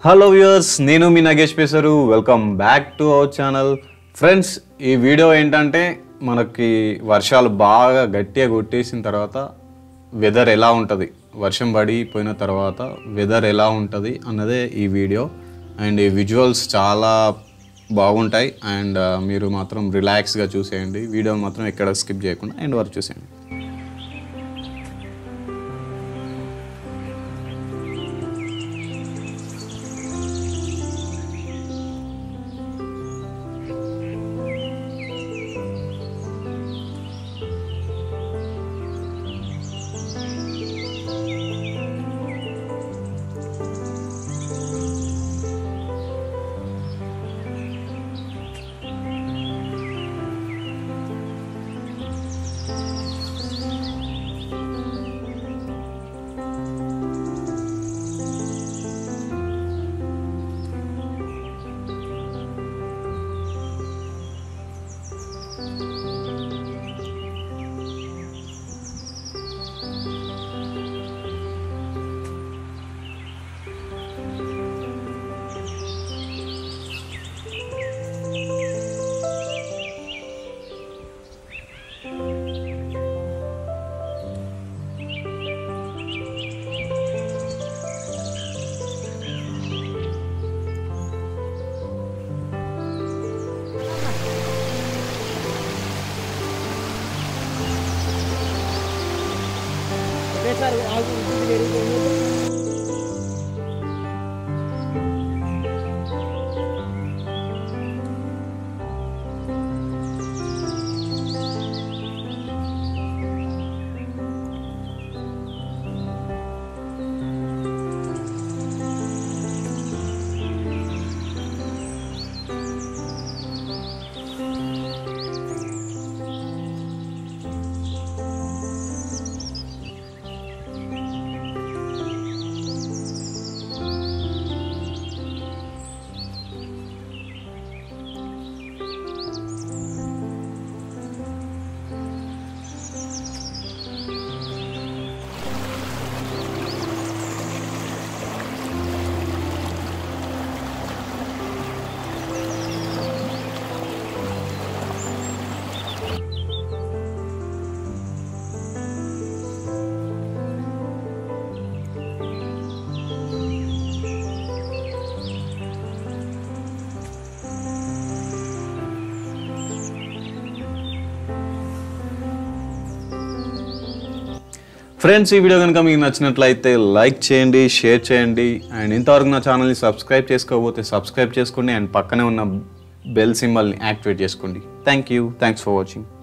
hello viewers నేను మీ Nagesh Pesaru welcome back to our channel friends ఈ వీడియో ఏంటంటే మనకి వర్షాలు బాగా గట్టిగా కొట్టేసిన తర్వాత వెదర్ ఎలా ఉంటుంది వర్షం పడి పోయిన తర్వాత వెదర్ ఎలా ఉంటుంది అన్నదే ఈ వీడియో అండ్ ఈ విజువల్స్ చాలా బాగుంటాయి అండ్ మీరు మాత్రం రిలాక్స్గా చూసేయండి వీడియో మాత్రం ఎక్కడ స్కిప్ చేయకుండా ఎండ్ వరకు చూసేయండి సార్ ఆగు ఇది పెరిగిపోయింది ఫ్రెండ్స్ ఈ వీడియో కనుక మీకు నచ్చినట్లయితే లైక్ చేయండి షేర్ చేయండి అండ్ ఇంతవరకు నా ఛానల్ని సబ్స్క్రైబ్ చేసుకోకపోతే సబ్స్క్రైబ్ చేసుకోండి అండ్ పక్కనే ఉన్న బెల్ సింబల్ని యాక్టివేట్ చేసుకోండి thank you thanks for watching